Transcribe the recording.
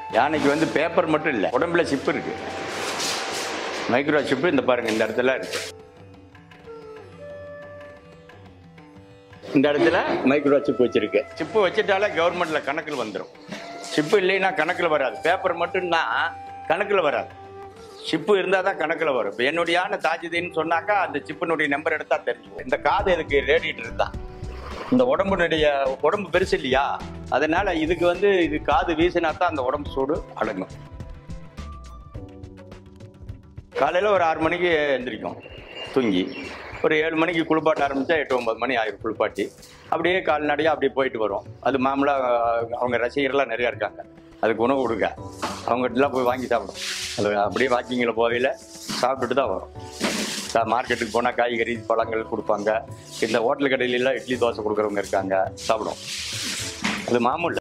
யானைக்கு வந்து பேப்பர் மட்டும் இல்லை உடம்புல சிப்பு இருக்கு மைக்ரோ சிப்பு இந்த பாருங்க இந்த இடத்துல இருக்கு இந்த இடத்துல மைக்ரோ சிப் வச்சிருக்கு சிப்பு வச்சுட்டாலே கவர்மெண்ட்ல கணக்கில் வந்துடும் சிப்பு இல்லைன்னா கணக்கில் வராது பேப்பர் மட்டும்னா கணக்கில் வராது சிப்பு இருந்தால் தான் கணக்கில் வரும் இப்போ என்னுடைய யானை தாஜுதீன்னு சொன்னாக்கா அந்த சிப்பினுடைய நம்பர் எடுத்தா தெரிஞ்சுக்கும் இந்த காது எதுக்கு ரேடியேட்டர் தான் இந்த உடம்புனுடைய உடம்பு பெருசு இல்லையா அதனால இதுக்கு வந்து இது காது வீசினா தான் அந்த உடம்பு சூடு அடங்கும் காலையில் ஒரு ஆறு மணிக்கு எந்திரிக்கும் தூங்கி ஒரு ஏழு மணிக்கு குளிப்பாட்ட ஆரம்பித்தா எட்டு ஒன்பது மணி ஆயிரும் குளிப்பாட்டி அப்படியே கால்நடையாக அப்படியே போயிட்டு வரும் அது மாமூலாக அவங்க ரசிகர்லாம் நிறையா இருக்காங்க அதுக்கு உணவு கொடுக்க அவங்ககிட்டலாம் போய் வாங்கி சாப்பிடும் அது அப்படியே வாக்கிங்கில் போகையில் சாப்பிட்டுட்டு தான் வரும் சா- மார்க்கெட்டுக்கு போனால் காய்கறி பழங்கள் கொடுப்பாங்க இந்த ஹோட்டல் கடையிலலாம் இட்லி தோசை கொடுக்குறவங்க இருக்காங்க சாப்பிடும் அது மாமூல்